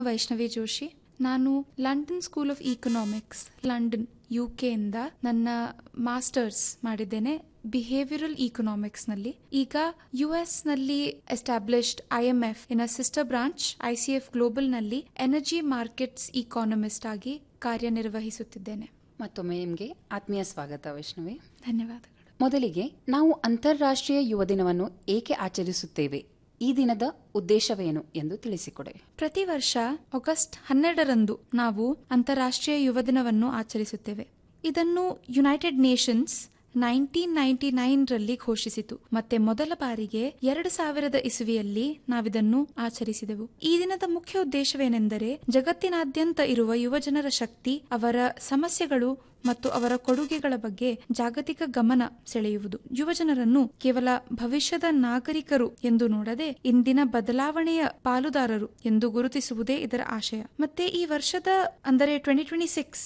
ವೈಷ್ಣವಿ ಜೋಶಿ ನಾನು London school of economics London U ಇಂದ ನನ್ನ ಮಾಸ್ಟರ್ಸ್ ಮಾಡಿದ್ದೇನೆ ಬಿಹೇವಿಯರಲ್ ಇಕನಾಮಿಕ್ಸ್ ನಲ್ಲಿ ಈಗ ಯು ಎಸ್ ನಲ್ಲಿ established I M F in sister branch I C F global ನಲ್ಲಿ ಎನರ್ಜಿ ಮಾರ್ಕೆಟ್ಸ್ ಇಕಾನಮಿಸ್ಟ್ ಆಗಿ ಕಾರ್ಯನಿರ್ವಹಿಸುತ್ತಿದ್ದೇನೆ ಮತ್ತೊಮ್ಮೆ ನಿಮಗೆ ಆತ್ಮೀಯ ಸ್ವಾಗತ ವೈಷ್ಣವಿ ಧನ್ಯವಾದಗಳು ಮೊದಲಿಗೆ ನಾವು ಅಂತಾರಾಷ್ಟ್ರೀಯ ಯುವ ದಿನವನ್ನು ಏಕೆ ಆಚರಿಸುತ್ತೇವೆ ಈ ದಿನದ ಉದ್ದೇಶವೇನು ಎಂದು ತಿಳಿಸಿಕೊಡಿ ಪ್ರತಿ ವರ್ಷ ಆಗಸ್ಟ್ ಹನ್ನೆರಡರಂದು ನಾವು ಅಂತಾರಾಷ್ಟ್ರೀಯ ಯುವ ದಿನವನ್ನು ಆಚರಿಸುತ್ತೇವೆ ಇದನ್ನು United Nations nineteen ninety nine ರಲ್ಲಿ ಘೋಷಿಸಿತು ಮತ್ತೆ ಮೊದಲ ಬಾರಿಗೆ ಎರಡು ಸಾವಿರದ ಇಸುವಿಯಲ್ಲಿ ನಾವಿದನ್ನು ಆಚರಿಸಿದೆವು ಈ ದಿನದ ಮುಖ್ಯ ಉದ್ದೇಶವೇನೆಂದರೆ ಜಗತ್ತಿನಾದ್ಯಂತ ಇರುವ ಯುವಜನರ ಶಕ್ತಿ ಅವರ ಸಮಸ್ಯೆಗಳು ಮತ್ತು ಅವರ ಕೊಡುಗೆಗಳ ಬಗ್ಗೆ ಜಾಗತಿಕ ಗಮನ ಸೆಳೆಯುವುದು ಯುವಜನರನ್ನು ಕೇವಲ ಭವಿಷ್ಯದ ನಾಗರಿಕರು ಎಂದು ನೋಡದೆ ಇಂದಿನ ಬದಲಾವಣೆಯ ಪಾಲುದಾರರು ಎಂದು ಗುರುತಿಸುವುದೇ ಇದರ ಆಶಯ ಮತ್ತೆ ಈ ವರ್ಷದ ಅಂದರೆ ಟ್ವೆಂಟಿ ಟ್ವೆಂಟಿ ಸಿಕ್ಸ್